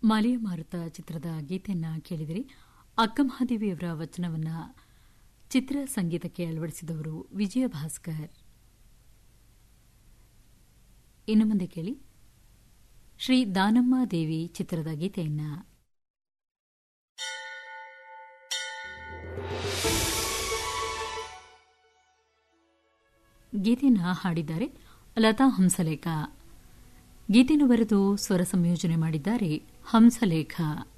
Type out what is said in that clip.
ಮಾಲಿಯ ಮಾರುತ ಚಿತ್ರದ ಗೀತೆಯನ್ನ ಕೇಳಿದಿರಿ ಅಕ್ಕಮಹಾದೇವಿಯವರ ವಚನವನ್ನ ಚಿತ್ರ ಸಂಗೀತಕ್ಕೆ ಅಳವಡಿಸಿದವರು ವಿಜಯ ಭಾಸ್ಕರ್ ಇನ್ನು ಮುಂದೆ ಕೇಳಿ ಶ್ರೀ ದಾನಮ್ಮ ದೇವಿ ಚಿತ್ರದ ಗೀತೆಯನ್ನ ಗೀತೆಯನ್ನ ಹಾಡಿದ್ದಾರೆ ಲತಾ ಹಂಸಲೇಖ ಗೀತೆಯನ್ನು ಬರೆದು ಸ್ವರ ಸಂಯೋಜನೆ ಮಾಡಿದ್ದಾರೆ ಹಂಸಲೇಖ